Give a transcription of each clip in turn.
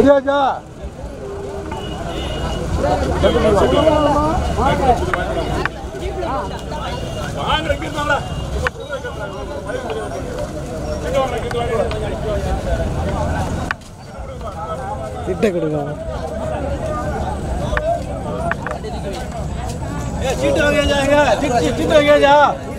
முடியாதா திட்ட கொடுங்க சீட்டு வாங்கியாங்க சீட்டு சீட்டு வாங்கியாங்க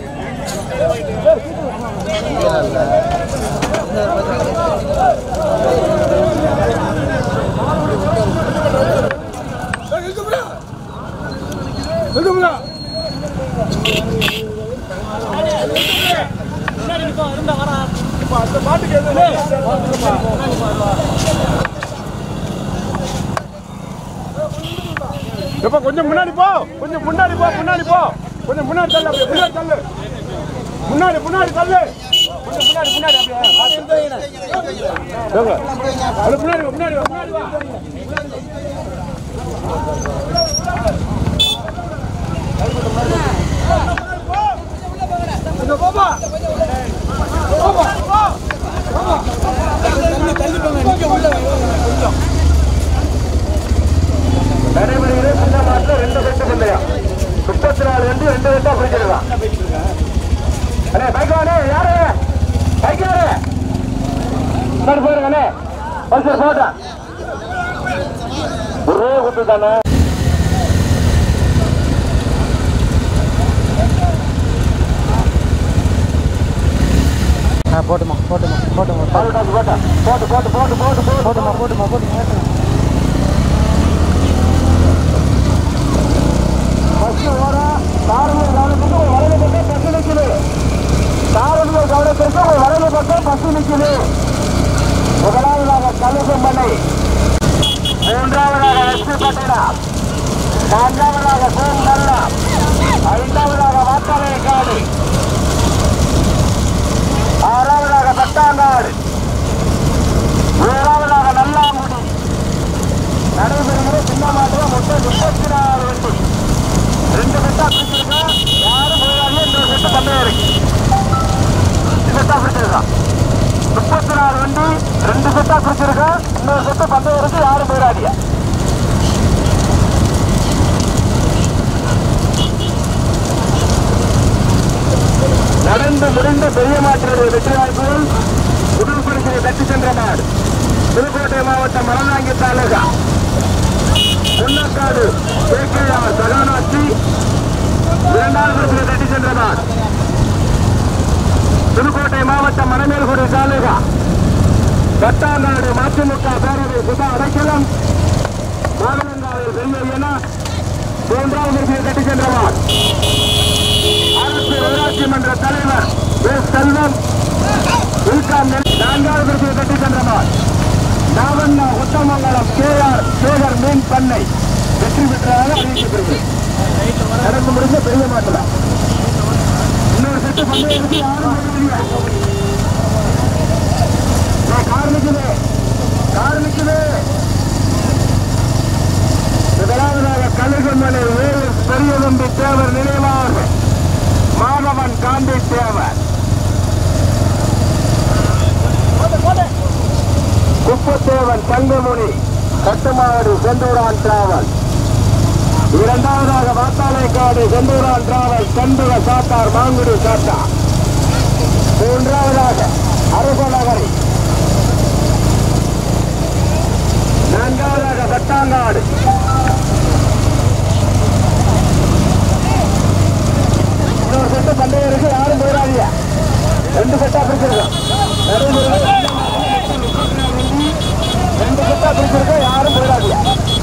எப்ப கொஞ்சம் முன்னாடி போ கொஞ்சம் முன்னாடி போ முன்னாடி போ கொஞ்சம் முன்னாடி தள்ளு அப்படியே முன்னாடி தள்ளு முன்னாடி முன்னாடி தள்ளு கொஞ்சம் முன்னாடி முன்னாடி அப்படியே பார்த்து. போங்க. அது முன்னாடி வா, முன்னாடி வா, முன்னாடி வா. கொஞ்சம் போப்பா. போப்பா, போ. நடைமுறையிலே சின்ன மாட்டில் ரெண்டு செட்டு பந்தயம் முப்பத்தி நாலு ரெண்டு ரெண்டு செட்டா பிடிச்சிருக்கான் அண்ணே பைக் வானே யாரு பைக் யாரு முன்னாடி போயிருங்க அண்ணே பல்சர் போட்டேன் ஒரே குத்து தானே ஆ போட்டுமா போட்டுமா போட்டுமா போட்டு போட்டு போட்டு போட்டு போட்டு போட்டு போட்டுமா போட்டுமா போட்டுமா பஸ் ஓரா காரணம் கவனத்துக்கு ஒரு வலது பக்கம் பஸ் நிற்குது காரணங்கள் கவனத்திற்கு ஒரு வலது பக்கம் பஸ் நிற்குது முதலாவதாக கலுசம்பனை மூன்றாவதாக எஸ்பி பட்டேலா நான்காவதாக சோம் நல்லா ஐந்தாவதாக வாத்தாலய காடு ஆறாவதாக பட்டாங்காடு ஏழாவதாக நல்லாங்குடி நடைபெறுகிற சின்ன மாட்டுல மொத்தம் முப்பத்தி நாலு வண்டி ரெண்டு செட்டா பிடிச்சிருக்கா யாரும் போயாங்க இன்னொரு செட்டு பந்தயம் இருக்கு செட்டா பிடிச்சிருக்கா முப்பத்தி நாலு வண்டி ரெண்டு செட்டா பிடிச்சிருக்கா இன்னொரு செட்டு பந்தயம் இருக்கு யாரும் போயிடாதீங்க நடந்து முடிந்த பெரிய மாற்றினுடைய வெற்றி வாய்ப்புகள் உடல் பரிசனை தட்டி சென்ற நாடு புதுக்கோட்டை மாவட்டம் மலநாங்கி தாலுகா முன்னக்காடு கேகேஆர் சகானாட்சி இரண்டாவது பரிசனை தட்டி சென்ற நாடு புதுக்கோட்டை மாவட்டம் மணமேல்குடி தாலுகா பட்டாநாடு மதிமுக பேரவை சுதா அடைக்கலம் மாதவங்காவில் பெரியய்யனா மூன்றாவது பரிசனை தட்டி சென்றவார் அரசு ஊராட்சி மன்ற தலைவர் எஸ் செல்வம் உள்காம் நான்காவது பரிசை கட்டி சென்றவர் நாவண்ணா ஒட்டமங்கலம் கே ஆர் சேகர் மீன் பண்ணை வெற்றி பெற்றதாக அறிவிக்கப்படுகிறது நடந்து முடிந்த பெரிய மாற்றல இன்னொரு செட்டு பந்தயத்துக்கு யாரும் வரவில்லை. ஏய், கார் நிக்குது கார் நிக்குது முதலாவதாக கழுகுமலை வேறு பெரியதம்பி தேவர் நினைவாக மாதவன் காந்தி தேவர் குப்பத்தேவன் தங்கமுனி கட்டுமாடு செந்தூரான் டிராவல் இரண்டாவதாக வாத்தாளைக்காடு செந்தூரான் டிராவல் செந்துவ சாத்தார் மாங்குடி சாத்தா மூன்றாவதாக அரசநகரி நான்காவதாக பட்டாங்காடு இன்னொரு செட்டு பந்தயம் இருக்கு யாரும் போயிடாதீங்க ரெண்டு செட்டா பிடிச்சிருக்கோம் ரெண்டு செட்டா பிடிச்சிருக்கோம் யாரும் போயிடாதீங்க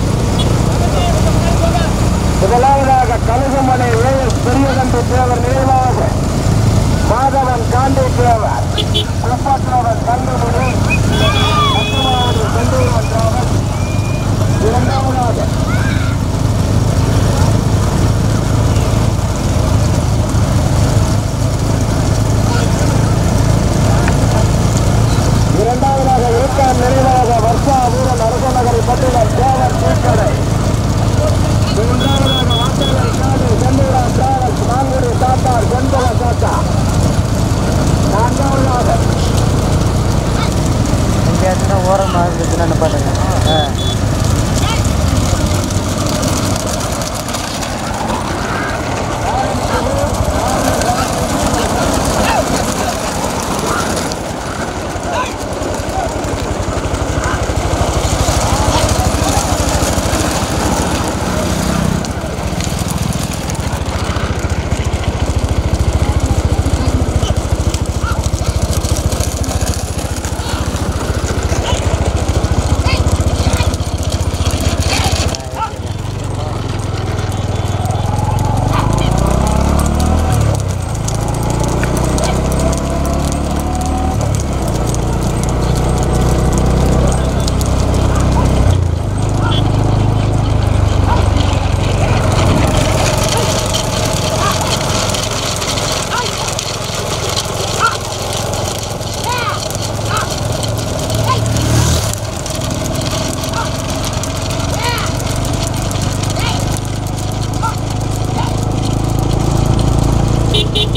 முதலாவதாக கழுகுமலை ஏஎஸ் பெரியதம்பி தேவர் நினைவாக மாதவன் காந்தி தேவர் குப்பத்தேவன் தங்கமுடி பத்துமாவது செந்தூரன் தேவர் இரண்டாவதாக இரண்டாவதாக இருக்கான் நிறைவாக வர்ஷா வீரன் அரசநகரை பட்டியல் தேவர் தீக்கடை மூன்றாவதாக வாக்காளர் காடு செந்தூரா டிராவல்ஸ் மாங்குடி சாத்தார் செந்தல சாத்தா நான்காவதாக இங்கே ஓரமாக இருக்குதுன்னு பாருங்க ஆ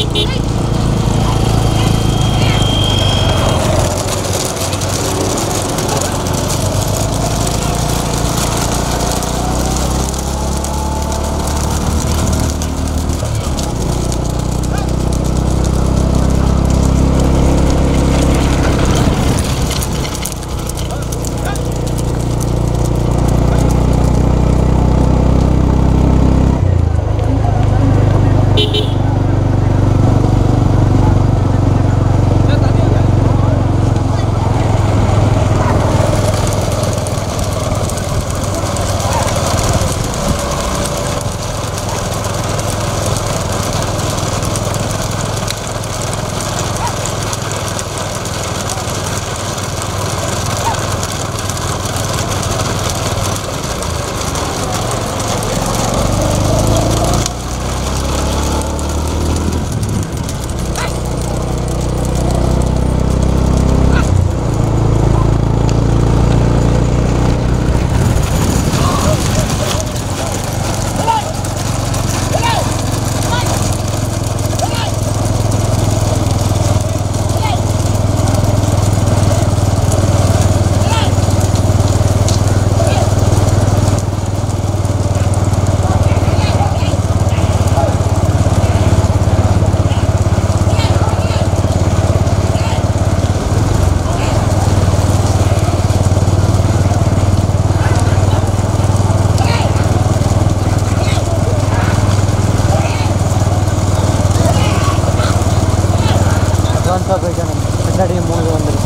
அட்வான்ஸாக போயிட்டாங்க பின்னாடியே மூணு வந்துருக்கு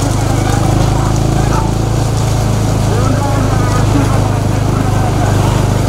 மூன்றாவது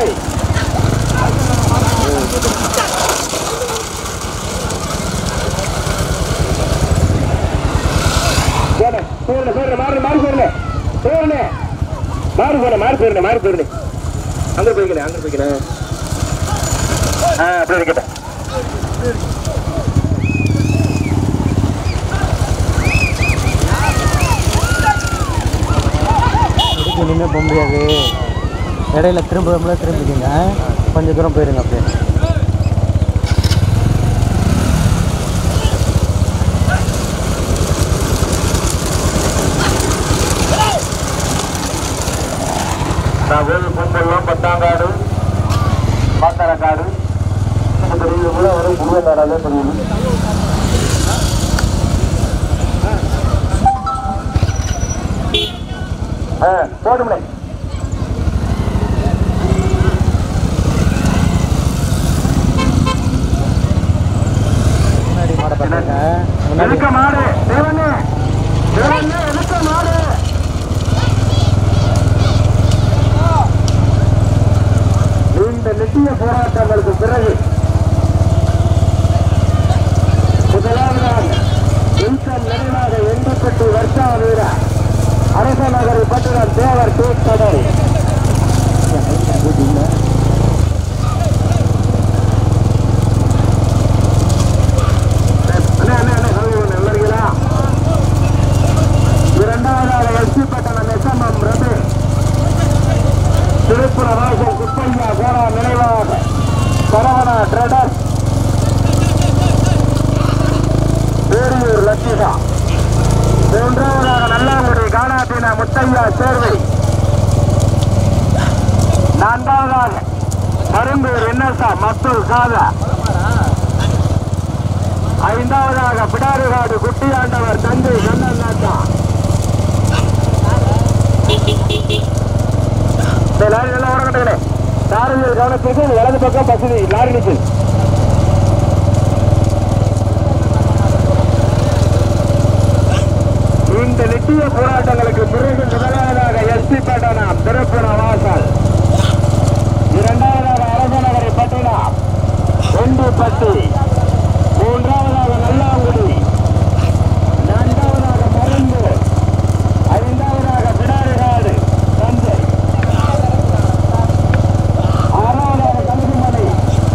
மாடு போன போன போன மாறு மாறு போன போன மாறு போன மாறு போயிருந்தேன் மாறு போயிருந்தேன் அங்க போய்க்கிறேன் அங்க போய்க்கிறேன் ஆ அப்படி இருக்கட்டும் இதுக்கு இனிமே போக முடியாது இடையில திரும்ப திரும்ப திரும்பிக்கிங்க கொஞ்சம் தூரம் போயிருங்க அப்படியே நான் வேறு பொங்கல்லாம் பத்தாங்காடு பாத்தாரக்காடு தெரியுது கூட வரும் முருகக்காடாலே தெரியுது ஆ போடுமே முன்னாடி மாட பார்த்துங்க முன்னாடி எதுக்க மாடு தேவனே தேவனே எதுக்க மாடு நீண்ட நித்திய போராட்டங்களுக்கு பிறகு முதலாவதாக இன்கம் நினைவாக எண்பத்தெட்டு வருஷா வீர அரச நகரை பட்டினம் தேவர் தூக்கடல் அண்ணா அண்ணா அண்ணா சொல்லுங்க நல்லா இருக்கீங்களா இரண்டாவதாக எஸ்பி பட்டணம் எஸ்எம்எம் ரவி திருப்புர வாசல் குப்பையா கோரா நினைவாக சரவணா ட்ரேடர்ஸ் பேரியூர் லட்சிதா மூன்றாவதாக நல்லாங்குடி காணாத்தின முத்தையா சேர்வை நான்காவதாக மருந்தூர் என்னசா மத்தூர் சாதா ஐந்தாவதாக பிடாரிகாடு குட்டியாண்டவர் தந்தை கண்ணன் நாட்டா இந்த லாரி எல்லாம் ஓடக்கட்டுங்களே சாரதியில் கவனத்துக்கு வலது பக்கம் பசுதி லாரி நிற்குது இந்த நித்திய போராட்டங்களுக்கு பிறகு முதலாவதாக எஸ்பி பட்டணம் திருப்புற வாசல் இரண்டாவதாக அரசநகரை பட்டினம் ஒன்றுபட்டி மூன்றாவதாக நல்லாங்குடி நான்காவதாக மருந்து ஐந்தாவதாக பிடாரிகாடு தஞ்சை ஆறாவதாக கழுகுமலை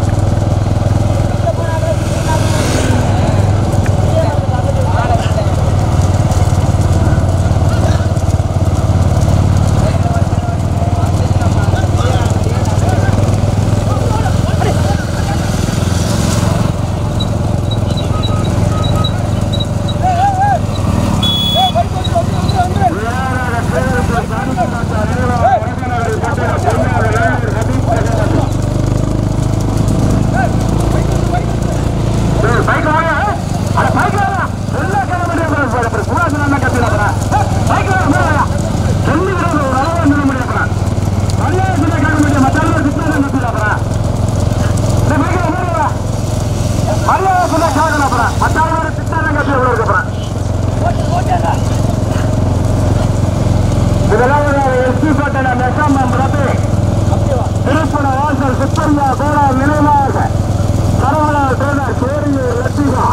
மத்தாளோட திட்டம் கட்டி அப்புறம் முதலாவதாக எஸ்பி பட்டணம் எஸ்எம்எம் ரபி திருப்பண வாசல் சுப்பையா கோடா நினைவாக சரவணா டோனர் சேரியூர் லட்சிகா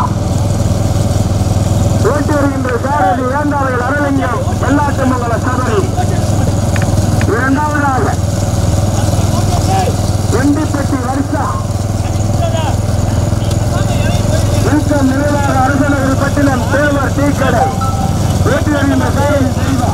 ஓட்டி வருகின்ற சாரதி ஏந்தாவையில் அரலிங்கம் வெள்ளாட்டு மங்கல சபரி இரண்டாவதாக வெண்டிப்பட்டி வருஷா இன்கம் நினைவாக அரசநகர் பட்டினம் தேவர் டீக்கடை ஓட்டி வருகின்ற சாரதி செல்வா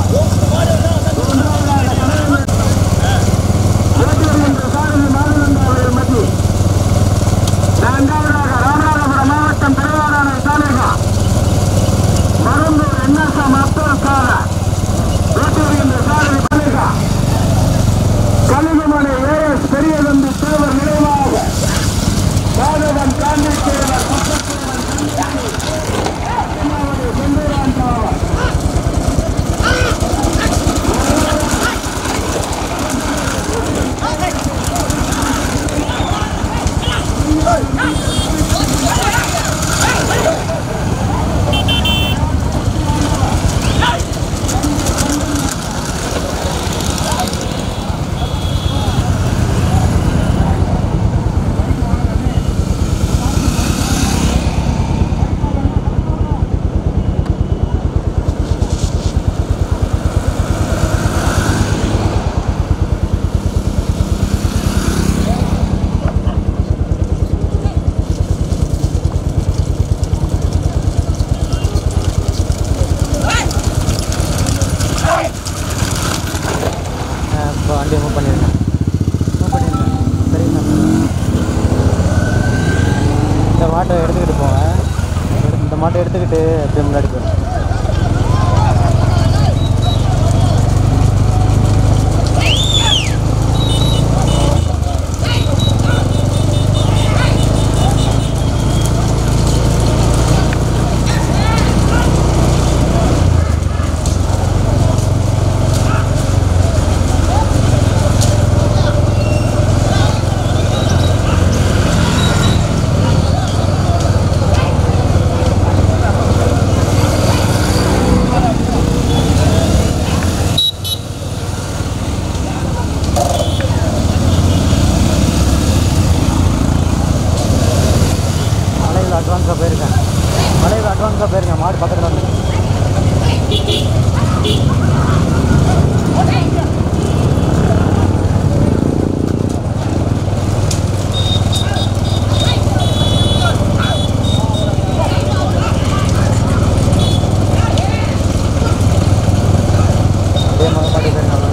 ஓட்டியர் சாரதி மாநிலங்கள் மத்தி நான்காவதாக ராமநாதபுரம் மாவட்டம் திருவாரான தாலுகா மருந்தூர் என்எஸ்எம் அப்துல் காலா அப்படியே மகப்பாடி போயிருந்தாங்க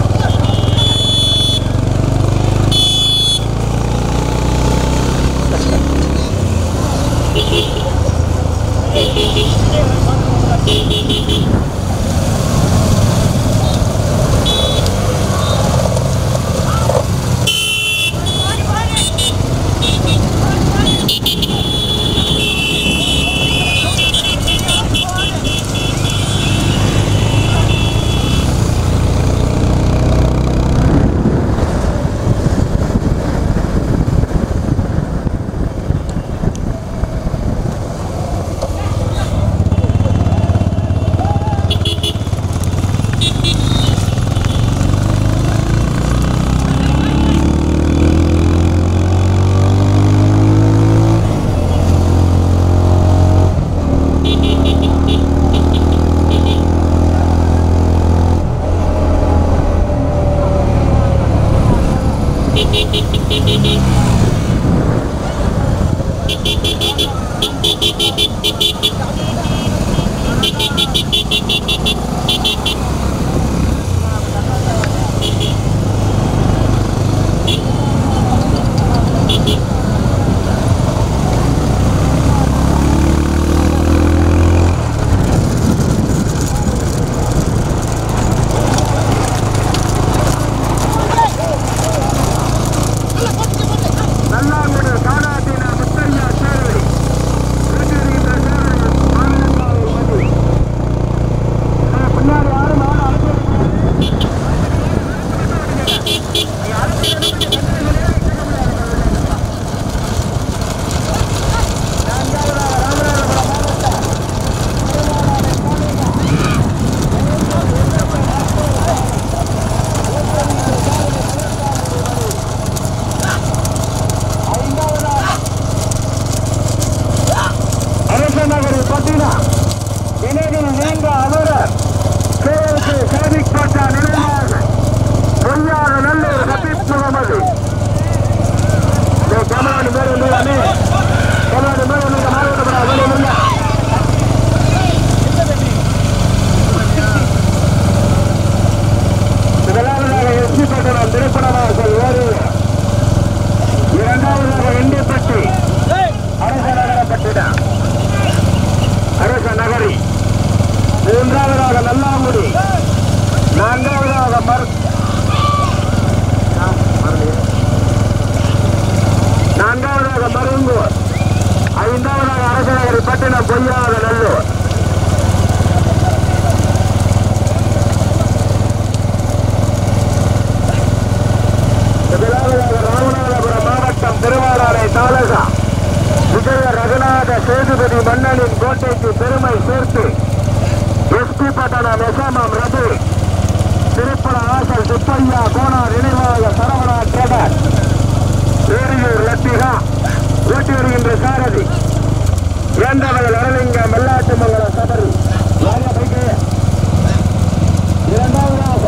நல்லாங்குடி காணாட்டின முத்தையா சேவை வீட்டிருக்கின்ற சேவை மாநிலங்களவை மதி பின்னாடி யாரும் நானும் அனுப்பி அரசநகர் பட்டினா நினைவில் நீங்க அமரர் கேஎஸ்ஏ சாதிக் பாட்டா நினைவாக பொய்யாத நல்லூர் ஹபீப் முகமது தமிழ்நாடு மேலே மேலாமே தமிழ்நாடு மேலே நீங்க மாவட்டப்படா வேலை இல்லை முதலாவதாக எஸ்பி பட்டணம் திருப்பணவாசல் வேறு இரண்டாவதாக எண்டிப்பட்டி அரச நகரப்பட்டினம் அரச நகரி மூன்றாவதாக நல்லாங்குடி நான்காவதாக மர் நான்காவதாக மருங்கூர் ஐந்தாவதாக அரச நகரி பட்டினம் பொய்யாத நல்லூர் முதலாவதாக ராமநாதபுரம் மாவட்டம் திருவாரூரை தாலுகா விஜய ரகுநாத சேதுபதி மன்னனின் கோட்டைக்கு பெருமை சேர்த்து எஸ்பி பட்டணம் எசமம் ரபு திருப்பல ஆசல் சுப்பையா கோனா நினைவாக சரவணா கேடர் ஏரியூர் லத்திகா ஓட்டி வருகின்ற சாரதி ஏந்தவர்கள் அரலிங்கம் வெள்ளாட்டு மங்கலம் சபரி யாரா பைக்கு இரண்டாவதாக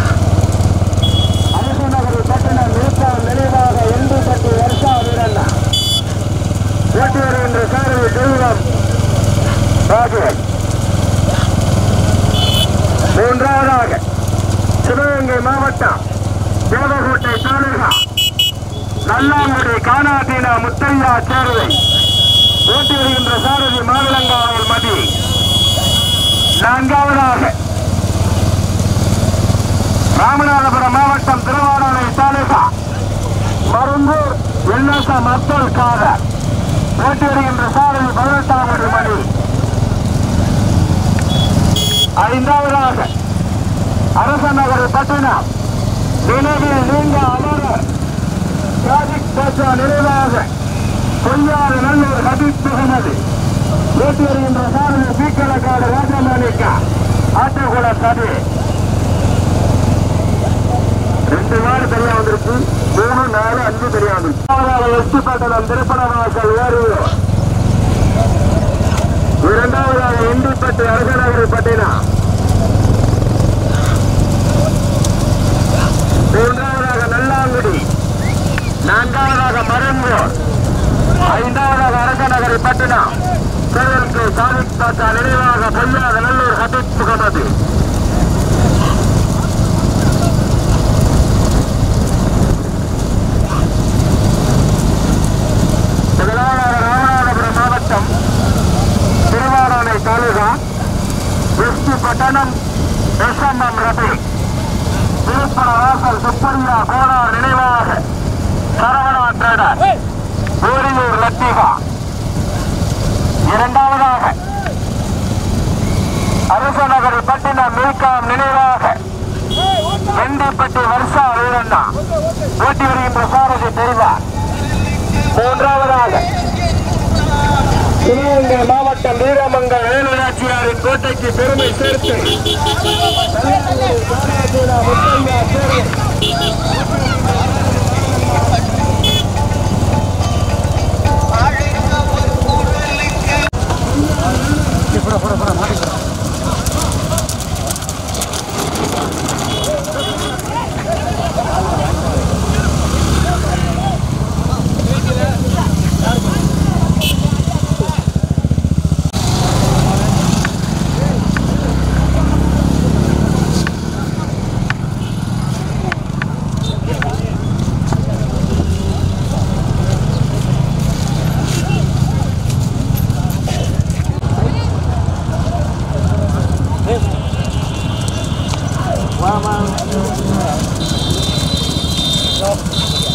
அரசு நகர் பட்டணம் நிறுத்தம் நினைவாக எண்டு பட்டு வருஷா வீரண்ணா ஓட்டி வருகின்ற சாரதி தெய்வம் ராஜுவன் மூன்றாவதாக சிவகங்கை மாவட்டம் தேவகோட்டை தாலுகா நல்லாங்குடி காணாட்டின முத்தையா சேர்வை ஓட்டி வருகின்ற சாரதி மாவிலங்காவல் மதி நான்காவதாக ராமநாதபுரம் மாவட்டம் திருவாரூரை தாலுகா மருந்தூர் எல்எஸ்எம் அப்துல் காதர் ஓட்டி வருகின்ற சாரதி பதினெட்டாம் மணி ஐந்தாவதாக அரச நகர் பட்டினம் நினைவில் நீங்க அமரர் ராஜிக் பாஷா நினைவாக பொய்யாறு நல்லூர் ஹபீப் முகமது ஓட்டி வருகின்ற சாரதி பீக்கலக்காடு ராஜமாணிக்கா ஆட்டோகுல சதி ரெண்டு நாள் சரியா வந்திருக்கு மூணு நாலு அஞ்சு சரியா வந்திருக்கு எஸ்டி பட்டணம் திருப்பணவாசல் ஏறுவோம் இரண்டாவதாக இண்டிப்பட்டு அரசநகர் பட்டினம் மூன்றாவதாக நல்லாங்குடி நான்காவதாக மருங்கூர் ஐந்தாவதாக அரசநகர் பட்டினம் சிறுவருக்கு சாதிக் தாத்தா நினைவாக பொய்யாத நல்லூர் ஹபீப் முகமது வெற்றி திருப்பண வாசல் சுப்பையா கோனார் நினைவாக சரவணா ட்ரேடர் ஓரியூர் லத்தீகா இரண்டாவதாக அரசநகரி பட்டினம் மில்காம் நினைவாக வெண்டிப்பட்டி வருஷா வீரண்ணா ஓட்டி வருகின்ற சாரதி தெரிவார் மூன்றாவதாக சிவகங்கை மாவட்டம் வீரமங்கல் வேலுநாச்சியாரின் கோட்டைக்கு பெருமை சேர்த்து தஞ்சாவூர் பாராஜீரா முத்தையா தேர்வு போட போட போட மாட்டிக்கிறோம் வா வா